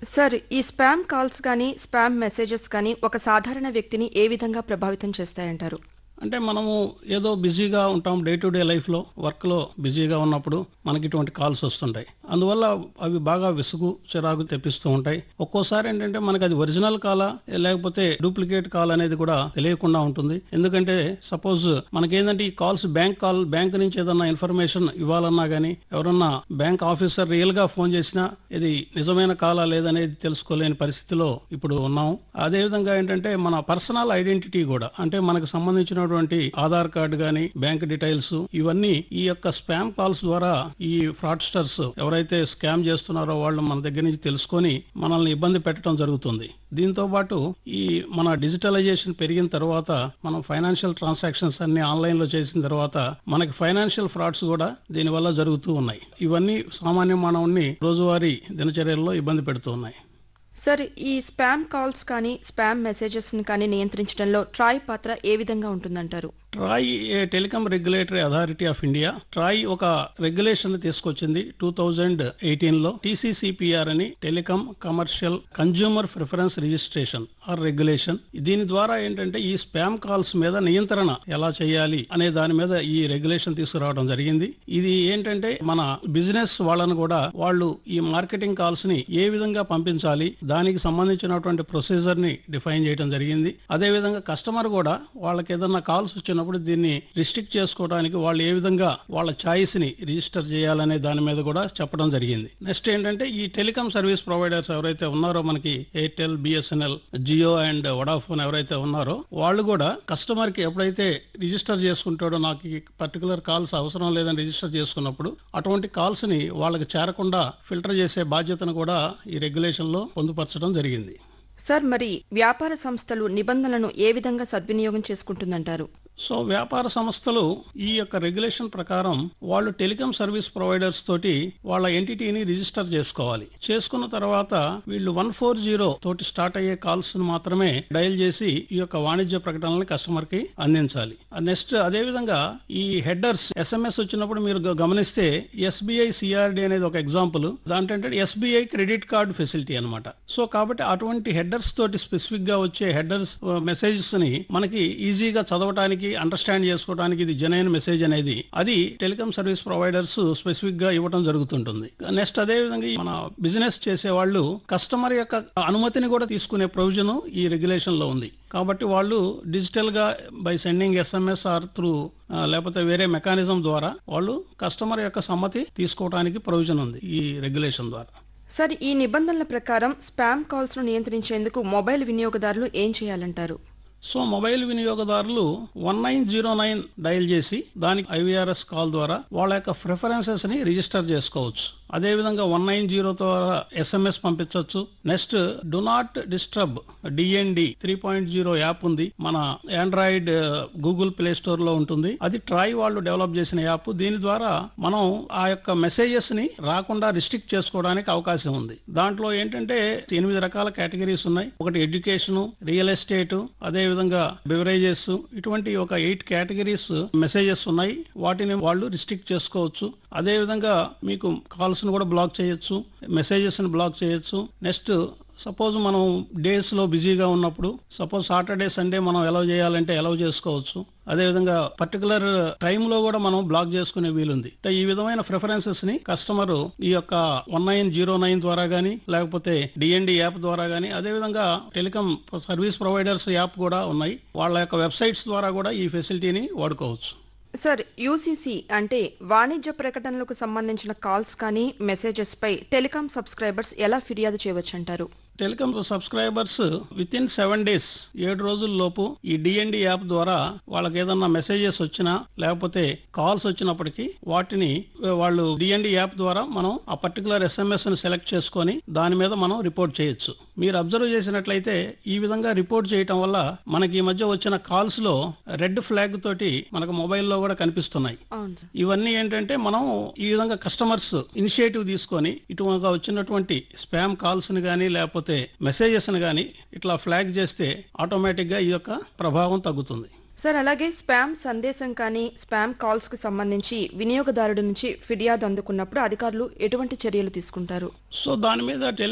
sir ఈ spam calls కానీ spam messages కానీ ఒక సాధారణ వ్యక్తిని ఏ విధంగా ప్రభావితం చేస్తాయంటారు అంటే మనము ఏదో బిజీగా ఉంటాం డే టు డే లైఫ్లో వర్క్లో బిజీగా ఉన్నప్పుడు మనకి ఇటువంటి కాల్స్ వస్తుంటాయి అందువల్ల అవి బాగా విసుగు చిరాకు తెప్పిస్తూ ఉంటాయి ఒక్కోసారి ఏంటంటే మనకి అది ఒరిజినల్ కాలా లేకపోతే డూప్లికేట్ కాల్ అనేది కూడా తెలియకుండా ఉంటుంది ఎందుకంటే సపోజ్ మనకేంటంటే ఈ కాల్స్ బ్యాంక్ కాల్ బ్యాంక్ నుంచి ఏదన్నా ఇన్ఫర్మేషన్ ఇవ్వాలన్నా కానీ ఎవరన్నా బ్యాంక్ ఆఫీసర్ రియల్ గా ఫోన్ చేసినా ఇది నిజమైన కాలా లేదనేది తెలుసుకోలేని పరిస్థితిలో ఇప్పుడు ఉన్నాం అదే విధంగా ఏంటంటే మన పర్సనల్ ఐడెంటిటీ కూడా అంటే మనకు సంబంధించినటువంటి ఆధార్ కార్డు గాని బ్యాంక్ డీటెయిల్స్ ఇవన్నీ ఈ యొక్క స్పామ్ కాల్స్ ద్వారా ఈ ఫ్రాడ్స్టర్స్ ఎవరైతే స్కామ్ చేస్తున్నారో వాళ్ళు మన దగ్గర నుంచి తెలుసుకొని మనల్ని ఇబ్బంది పెట్టడం జరుగుతుంది దీంతో పాటు ఈ మన డిజిటలైజేషన్ పెరిగిన తర్వాత మనం ఫైనాన్షియల్ ట్రాన్సాక్షన్స్ అన్ని ఆన్లైన్ లో చేసిన తర్వాత మనకి ఫైనాన్షియల్ ఫ్రాడ్స్ కూడా దీనివల్ల జరుగుతూ ఉన్నాయి ఇవన్నీ సామాన్య మానవుణ్ణి రోజువారీ దినచర్యల్లో ఇబ్బంది పెడుతూ ఉన్నాయి సార్ ఈ స్పామ్ కాల్స్ కానీ స్పామ్ మెసేజెస్ కానీ నియంత్రించడంలో ట్రాయ్ పాత్ర ఏ విధంగా ఉంటుందంటారు ట్రాయ్ ఏ telecom regulatory authority of India TRAI ఒక రెగ్యులేషన్ తీసుకొచ్చింది టూ థౌజండ్ ఎయిటీన్ లో టీసీసీపీఆర్ అని telecom commercial consumer preference registration or regulation దీని ద్వారా ఏంటంటే ఈ స్పామ్ కాల్స్ మీద నియంత్రణ ఎలా చేయాలి అనే దాని మీద ఈ రెగ్యులేషన్ తీసుకురావడం జరిగింది ఇది ఏంటంటే మన బిజినెస్ వాళ్ళను కూడా వాళ్ళు ఈ మార్కెటింగ్ కాల్స్ ని ఏ విధంగా పంపించాలి దానికి సంబంధించినటువంటి ప్రొసీజర్ ని డిఫైన్ చేయడం జరిగింది అదే విధంగా కస్టమర్ కూడా వాళ్ళకి ఏదన్నా కాల్స్ వచ్చినప్పుడు దీన్ని రిస్ట్రిక్ట్ చేసుకోవడానికి వాళ్ళు ఏ విధంగా వాళ్ళ ఛాయిస్ ని రిజిస్టర్ చేయాలనే దాని మీద కూడా చెప్పడం జరిగింది నెక్స్ట్ ఏంటంటే ఈ టెలికాం సర్వీస్ ప్రొవైడర్స్ ఎవరైతే ఉన్నారో మనకి Airtel BSNL Jio and Vodafone ఎవరైతే ఉన్నారో వాళ్ళు కూడా కస్టమర్ కి ఎప్పుడైతే రిజిస్టర్ చేసుకుంటాడో నాకు ఈ పర్టికులర్ కాల్స్ అవసరం లేదని రిజిస్టర్ చేసుకున్నప్పుడు అటువంటి కాల్స్ ని వాళ్ళకి చేరకుండా ఫిల్టర్ చేసే బాధ్యతను కూడా ఈ రెగ్యులేషన్ లో పొందుపరచడం జరిగింది సార్ మరి వ్యాపార సంస్థలు నిబంధనలను ఏ విధంగా సద్వినియోగం చేసుకుంటుందంటారు సో వ్యాపార సంస్థలు ఈ యొక్క రెగ్యులేషన్ ప్రకారం వాళ్ళు టెలికాం సర్వీస్ ప్రొవైడర్స్ తోటి వాళ్ళ ఎంటిటీని రిజిస్టర్ చేసుకోవాలి చేసుకున్న తర్వాత వీళ్ళు వన్ ఫోర్ జీరో తోటి స్టార్ట్ అయ్యే కాల్స్ మాత్రమే డయల్ చేసి ఈ యొక్క వాణిజ్య ప్రకటనల్ని కస్టమర్ కి అందించాలి నెక్స్ట్ అదే విధంగా ఈ హెడర్స్ ఎస్ఎంఎస్ వచ్చినప్పుడు మీరు గ- గమనిస్తే ఎస్బీఐ సిఆర్డి అనేది ఒక ఎగ్జాంపుల్ దాంట్లో ఎస్బీఐ క్రెడిట్ కార్డు ఫెసిలిటీ అన్నమాట సో కాబట్టి అటువంటి హెడర్స్ తోటి స్పెసిఫిక్ గా వచ్చే హెడర్స్ మెసేజెస్ ని మనకి ఈజీగా చదవటానికి అండర్స్టాండ్ చేసుకోవడానికి ఇది జనైన్ మెసేజ్ అనేది అది టెలికాం సర్వీస్ ప్రొవైడర్స్ స్పెసిఫిక్ గా ఇవ్వడం జరుగుతుంటుంది నెక్స్ట్ అదే విధంగా ఈ మన బిజినెస్ చేసే వాళ్ళు కస్టమర్ యొక్క అనుమతిని కూడా తీసుకునే ప్రొవిజన్ ఈ రెగ్యులేషన్ లో ఉంది కాబట్టి వాళ్ళు డిజిటల్ గా by sending SMS or through లేకపోతే వేరే మెకానిజం ద్వారా వాళ్ళు కస్టమర్ యొక్క సమ్మతి తీసుకోవడానికి ప్రొవిజన్ ఉంది ఈ రెగ్యులేషన్ ద్వారా సార్ ఈ నిబంధనల ప్రకారం స్పామ్ కాల్స్ ను నియంత్రించేందుకు మొబైల్ వినియోగదారులు ఏం చేయాలంటారు సో మొబైల్ వినియోగదారులు one nine zero nine dial చేసి దానికి ఐవీఆర్ఎస్ కాల్ ద్వారా వాళ్ళ యొక్క ప్రిఫరెన్సెస్ ని రిజిస్టర్ చేసుకోవచ్చు అదే విధంగా వన్ నైన్ జీరో ద్వారా ఎస్ఎంఎస్ పంపించవచ్చు next do not disturb DND three point zero app ఉంది మన ఆండ్రాయిడ్ గూగుల్ ప్లే స్టోర్ లో ఉంటుంది అది ట్రాయ్ వాళ్ళు డెవలప్ చేసిన యాప్ దీని ద్వారా మనం ఆ యొక్క మెసేజెస్ ని రాకుండా రిస్ట్రిక్ట్ చేసుకోవడానికి అవకాశం ఉంది దాంట్లో ఏంటంటే ఎనిమిది రకాల కేటగిరీస్ ఉన్నాయి ఒకటి ఎడ్యుకేషన్ రియల్ ఎస్టేట్ అదే విధంగా బెవరేజెస్ ఇటువంటి ఒక ఎయిట్ కేటగిరీస్ మెసేజెస్ ఉన్నాయి వాటిని వాళ్ళు రిస్ట్రిక్ట్ చేసుకోవచ్చు అదే విధంగా మీకు కాల్స్ ను కూడా బ్లాక్ చేయొచ్చు మెసేజెస్ ని బ్లాక్ చేయొచ్చు నెక్స్ట్ సపోజ్ మనం డేస్ లో బిజీగా ఉన్నప్పుడు సపోజ్ సాటర్డే సండే మనం ఎలవ్ చేయాలంటే ఎలవ్ చేసుకోవచ్చు అదే విధంగా పర్టికులర్ లో కూడా మనం బ్లాక్ చేసుకునే వీలుంది అంటే ఈ విధమైన ప్రిఫరెన్సెస్ ని కస్టమర్ ఈ యొక్క వన్ నైన్ జీరో నైన్ ద్వారా గానీ లేకపోతే డిఎన్డి యాప్ ద్వారా గానీ అదే విధంగా టెలికాం సర్వీస్ ప్రొవైడర్స్ యాప్ కూడా ఉన్నాయి వాళ్ళ యొక్క వెబ్సైట్స్ ద్వారా కూడా ఈ ఫెసిలిటీని వాడుకోవచ్చు సార్ యూసీసీ అంటే వాణిజ్య ప్రకటనలకు సంబంధించిన కాల్స్ కానీ మెసేజెస్ పై టెలికాం సబ్స్క్రైబర్స్ ఎలా ఫిర్యాదు చేయవచ్చంటారు telecom subscribers within seven days ఏడు రోజుల లోపు ఈ డిఎన్డి యాప్ ద్వారా వాళ్ళకి ఏదన్నా మెసేజెస్ వచ్చినా లేకపోతే కాల్స్ వచ్చినప్పటికీ వాటిని వాళ్ళు డిఎన్డి యాప్ ద్వారా మనం ఆ పర్టికులర్ ఎస్ఎంఎస్ ని సెలెక్ట్ చేసుకొని దాని మీద మనం రిపోర్ట్ చేయొచ్చు మీరు అబ్జర్వ్ చేసినట్లయితే ఈ విధంగా రిపోర్ట్ చేయటం వల్ల మనకి ఈ మధ్య వచ్చిన కాల్స్ లో రెడ్ ఫ్లాగ్ తోటి మనకు మొబైల్లో కూడా కనిపిస్తున్నాయి అవును సార్ ఇవన్నీ ఏంటంటే మనం ఈ విధంగా కస్టమర్స్ ఇనిషియేటివ్ తీసుకొని ఇటుగా వచ్చినటువంటి స్పామ్ కాల్స్ ని కానీ లేకపోతే మెసేజెస్ ని కానీ ఇట్లా ఫ్లాగ్ చేస్తే ఆటోమేటిక్ గా ఈ యొక్క ప్రభావం తగ్గుతుంది సార్ అలాగే స్పామ్ సందేశం కానీ స్పామ్ కాల్స్ కు సంబంధించి వినియోగదారుడి నుంచి ఫిర్యాదు అందుకున్నప్పుడు అధికారులు ఎటువంటి చర్యలు తీసుకుంటారు సో దాని మీద టెలి